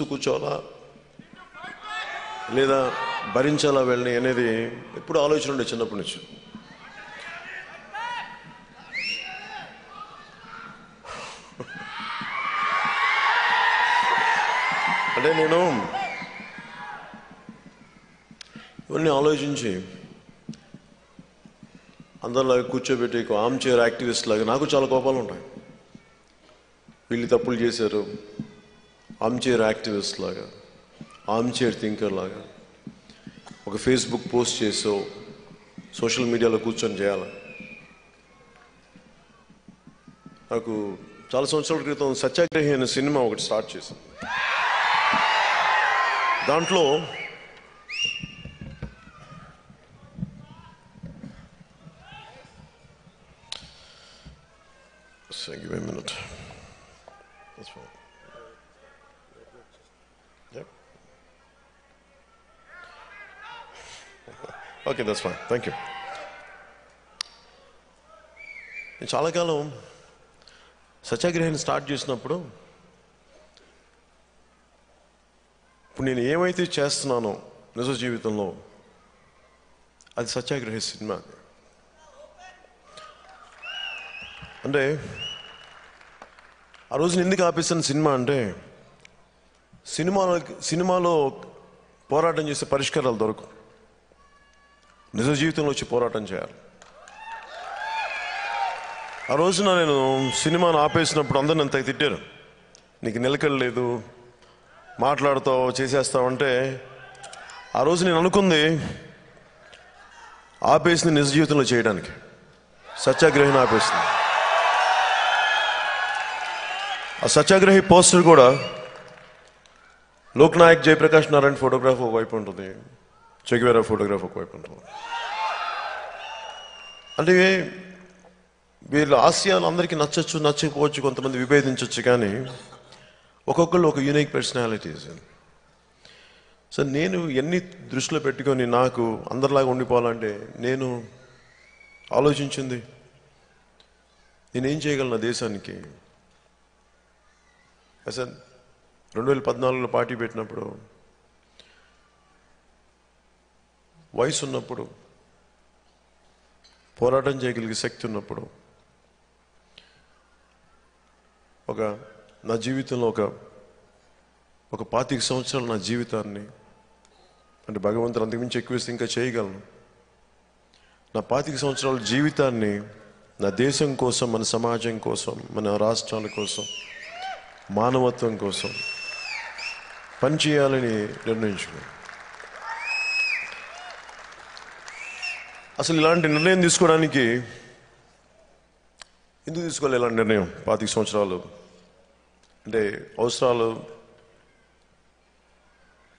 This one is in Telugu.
చూస్తూ కూర్చోవాలా లేదా భరించాలా వెళ్ళని అనేది ఎప్పుడు ఆలోచన ఉండే చిన్నప్పటి నుంచి అంటే నేను ఇవన్నీ ఆలోచించి అందరిలాగా కూర్చోబెట్టి ఆమ్ చైర్ యాక్టివిస్ట్ లాగా నాకు చాలా కోపాలు ఉంటాయి వీళ్ళు తప్పులు చేశారు ఆమ్ చైర్ యాక్టివిస్ట్ లాగా ఆమ్ చైర్ థింకర్ లాగా ఒక ఫేస్బుక్ పోస్ట్ చేసో సోషల్ మీడియాలో కూర్చొని చేయాలి నాకు చాలా సంవత్సరాల క్రితం సత్యాగ్రహి అనే సినిమా ఒకటి స్టార్ట్ చేశాను దాంట్లో So give me a minute. That's fine. Yep. Okay, that's fine. Thank you. నేను చాలా కాలం సత్యాగ్రహాన్ని స్టార్ట్ చేసినప్పుడు ఇప్పుడు నేను ఏమైతే చేస్తున్నానో నిజ జీవితంలో అది సత్యాగ్రహ సినిమా అంటే ఆ రోజున ఎందుకు ఆపేసిన సినిమా అంటే సినిమాలో సినిమాలో పోరాటం చేసే పరిష్కారాలు దొరకవు నిజ జీవితంలో వచ్చి పోరాటం చేయాలి ఆ రోజున నేను సినిమాను ఆపేసినప్పుడు అందరు నన్ను తెగ తిట్టారు నీకు నిలకడ లేదు మాట్లాడుతావు చేసేస్తావు అంటే ఆ రోజు నేను అనుకుంది ఆపేసింది నిజ జీవితంలో చేయడానికి సత్యాగ్రహిని ఆపేసింది ఆ సత్యాగ్రహి పోస్టర్ కూడా లోక్ నాయక్ జయప్రకాష్ నారాయణ ఫోటోగ్రాఫ్ ఒకవైపు ఉంటుంది చెగివేరా ఫోటోగ్రాఫ్ ఒకవైపు ఉంటుంది అంటే వీళ్ళ ఆశయాలు అందరికీ నచ్చచ్చు నచ్చకపోవచ్చు కొంతమంది విభేదించవచ్చు కానీ ఒక్కొక్కళ్ళు ఒక యూనిక్ పర్సనాలిటీస్ సో నేను ఎన్ని దృష్టిలో పెట్టుకొని నాకు అందరిలాగా ఉండిపోవాలంటే నేను ఆలోచించింది నేనేం చేయగలను నా దేశానికి అసలు రెండు వేల పద్నాలుగులో పార్టీ పెట్టినప్పుడు వయసు ఉన్నప్పుడు పోరాటం చేయగలిగే శక్తి ఉన్నప్పుడు ఒక నా జీవితంలో ఒక ఒక పాతిక సంవత్సరాలు నా జీవితాన్ని అంటే భగవంతుడు అంతకుమించి ఎక్కువ ఇస్తే ఇంకా చేయగలను నా పాతిక సంవత్సరాల జీవితాన్ని నా దేశం కోసం మన సమాజం కోసం మన రాష్ట్రాల కోసం మానవత్వం కోసం పనిచేయాలని నిర్ణయించుకున్నాను అసలు ఇలాంటి నిర్ణయం తీసుకోవడానికి ఎందుకు తీసుకోవాలి ఇలాంటి నిర్ణయం పాతిక సంవత్సరాలు అంటే అవసరాలు